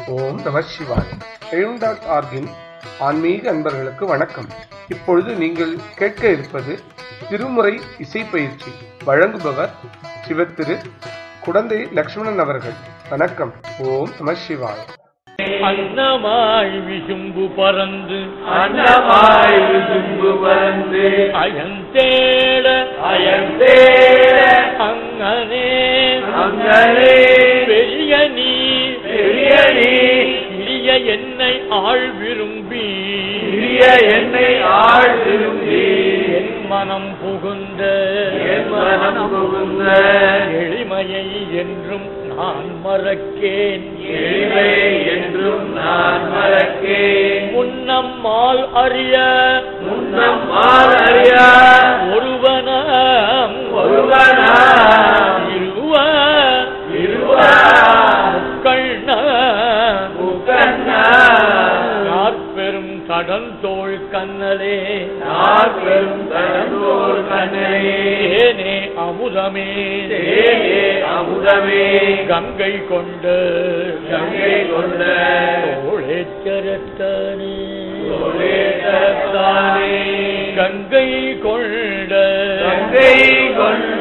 ஓம் நம சிவாய் எழும் டாட் ஆர்கின் ஆன்மீக அன்பர்களுக்கு வணக்கம் இப்பொழுது நீங்கள் கேட்க இருப்பது திருமுறை இசை பயிற்சி வழங்குபவர் சிவத்திரு குடந்தை லக்ஷ்மணன் அவர்கள் வணக்கம் ஓம் நம சிவாய் அன்னமாய் விசும்பு பறந்து அன்னமாய் விசும்பு பறந்து அயந்தேட அயந்தேட அங்கனே அங்கனே பெரிய நீ பெரிய நீ சிறிய என்னை ஆள் விரும்பி சிறிய என்னை ஆள் விரும்பி என் மனம் புகுந்த என் மனம் புகுந்த எளிமையை என்றும் நான் மறக்கேன் எளிமை என்றும் நான் மறக்கேன் முன்னம்மால் அறிய முன்னம் மாறியா ஒருவனாம் ஒருவனாம் இருவ இருவா கண்ண முக்கண்ணா நாற்பெரும் கடன் தோள் கண்ணலே நாற்பெரும் தனந்தோர் கண்ணனே ஏனே அமுதமே தேனே அமுதமே கங்கை கொண்ட கங்கை கொண்ட தோழேச்சரத்தானே தோளேற்றத்தானே கங்கை கொண்ட கங்கை கொண்ட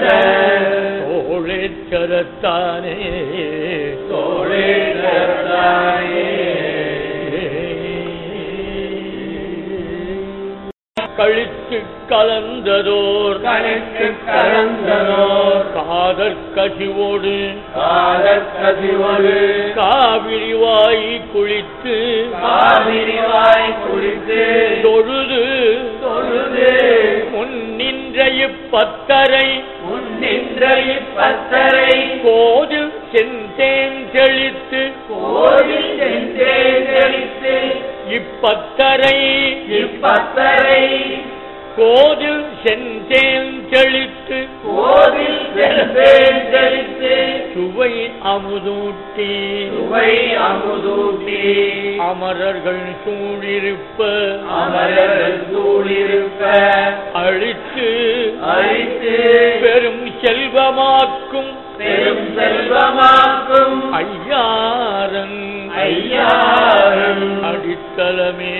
தோழேச்சரத்தானே தோளேற்றத்தானே கழித்து கலந்ததோர் கணித்து கலந்தனோர் காதற் கசிவோடு காதற் கசிவொரு காவிரி வாய் குளித்து காவிரிவாய் குளித்து தொழுது தொழுது முன்னின்ற இப்பத்தரை முன்னின்ற இப்பத்தரை கோதில் செந்தேன் செழித்து கோவில் சென்றேந்தரித்து இப்பத்தரை இப்பத்தரை கோதில் செந்தேன் செழித்து கோவில் சென்றேந்தரித்து சுவை அமுதூட்டி சுவை அமுதூட்டி அமரர்கள் சூழிருப்ப அமரர்கள் சூழிருப்ப அழித்து அழித்து பெரும் செல்வமாக்கும் பெரும் செல்வமாக்கும் ஐயாரன் ஐயாரன் அடித்தளமே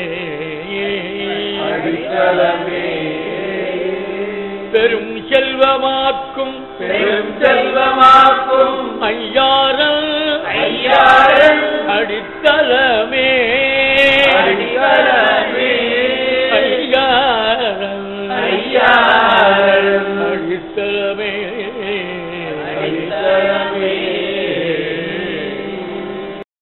அடித்தளமே பெரும் செல்வமாக்கும் பெரும் செல்வமாக்கும் ஐயாரன் ஐயாரன் அடித்தளமே